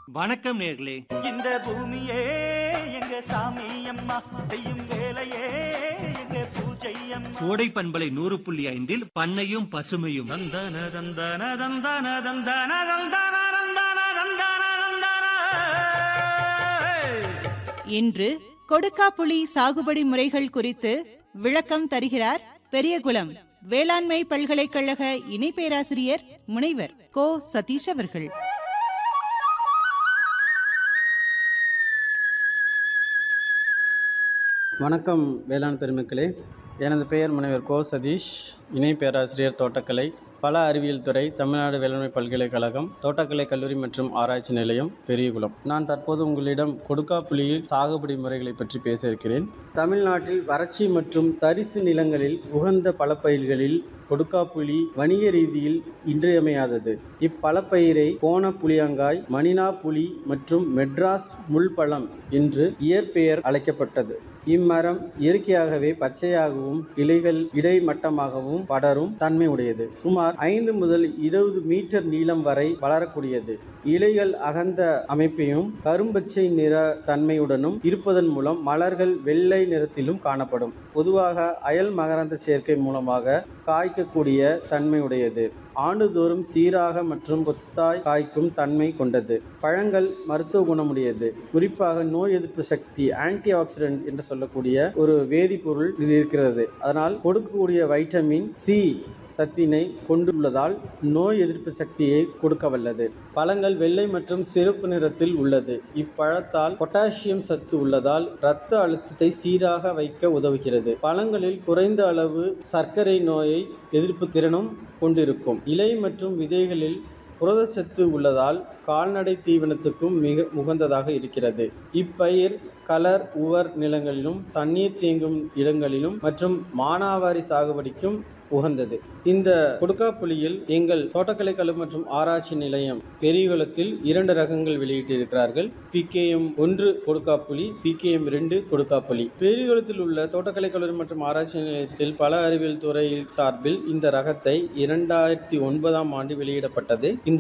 வணக்கம் நேர்களே இந்த பூமியே எங்க சாமி அம்மா செய்யும் வேலையே எங்க பூஜை அம்மா கோடை பண்பலை நூறு புள்ளி ஐந்தில் பண்ணையும் பசுமையும் தந்தன தந்தன தந்தன தந்தன தந்தன தந்தன தந்தன தந்தன இன்று கொடுக்காப்புளி சாகுபடி முறைகள் குறித்து விளக்கம் தருகிறார் பெரியகுளம் வேளாண்மை பல்கலைக்கழக இணை பேராசிரியர் முனைவர் கோ சதீஷ் அவர்கள் வணக்கம் வேளாண் பெருமக்களே எனது பெயர் முனைவர் கோ சதீஷ் இணை பேராசிரியர் தோட்டக்கலை பல அறிவியல் துறை தமிழ்நாடு வேளாண்மை பல்கலைக்கழகம் தோட்டக்கலை கல்லூரி மற்றும் ஆராய்ச்சி நிலையம் பெரியகுளம் நான் தற்போது உங்களிடம் கொடுக்காப்புளியில் சாகுபடி முறைகளை பற்றி பேச இருக்கிறேன் தமிழ்நாட்டில் வறட்சி மற்றும் தரிசு நிலங்களில் உகந்த பலப்பயிர்களில் கொடுக்காப்புளி வணிக ரீதியில் இன்றியமையாதது இப்பழப்பயிரை கோண புளியங்காய் மணினா புலி மற்றும் மெட்ராஸ் முள்பழம் என்று இயற்பெயர் அழைக்கப்பட்டது இம்மரம் இயற்கையாகவே பச்சையாகவும் கிளைகள் இடைமட்டமாகவும் படரும் தன்மை உடையது சுமார் ஐந்து முதல் இருபது மீட்டர் நீளம் வரை வளரக்கூடியது இலைகள் அகந்த அமைப்பையும் கரும்பச்சை நிற தன்மையுடனும் இருப்பதன் மூலம் மலர்கள் வெள்ளை நிறத்திலும் காணப்படும் பொதுவாக அயல் மகரந்த சேர்க்கை மூலமாக காய்க்கக்கூடிய தன்மையுடையது ஆண்டுதோறும் சீராக மற்றும் கொத்தாய் காய்க்கும் தன்மை கொண்டது பழங்கள் மருத்துவ குணமுடையது குறிப்பாக நோய் எதிர்ப்பு சக்தி ஆன்டி ஆக்சிடென்ட் என்று சொல்லக்கூடிய ஒரு வேதிப்பொருள் இது இருக்கிறது அதனால் கொடுக்கக்கூடிய வைட்டமின் சி சத்தினை கொண்டுள்ளதால் நோய் எதிர்ப்பு சக்தியை கொடுக்க வல்லது பழங்கள் வெள்ளை மற்றும் சிவப்பு நிறத்தில் உள்ளது இப்பழத்தால் பொட்டாசியம் சத்து உள்ளதால் இரத்த அழுத்தத்தை சீராக வைக்க உதவுகிறது பழங்களில் குறைந்த அளவு சர்க்கரை நோயை எதிர்ப்பு திறனும் கொண்டிருக்கும் இலை மற்றும் விதைகளில் புரதச்சத்து உள்ளதால் கால்நடை தீவனத்துக்கும் மிக உகந்ததாக இருக்கிறது இப்பயிர் கலர் உவர் நிலங்களிலும் தண்ணீர் தேங்கும் இடங்களிலும் மற்றும் மானாவாரி சாகுபடிக்கும் உகந்தது இந்த கொடுக்காப்புளியில் எங்கள் தோட்டக்கலை கல்லூரி மற்றும் ஆராய்ச்சி நிலையம் பெரியகுளத்தில் இரண்டு ரகங்கள் வெளியிட்டிருக்கிறார்கள் பிகேஎம் ஒன்று கொடுக்காப்புளி பிகேஎம் ரெண்டு கொடுக்காப்புளி பெரியகுளத்தில் உள்ள தோட்டக்கலை கல்லூரி மற்றும் ஆராய்ச்சி நிலையத்தில் பல அறிவியல் துறை சார்பில் இந்த ரகத்தை இரண்டாயிரத்தி ஒன்பதாம் ஆண்டு வெளியிடப்பட்டது இந்த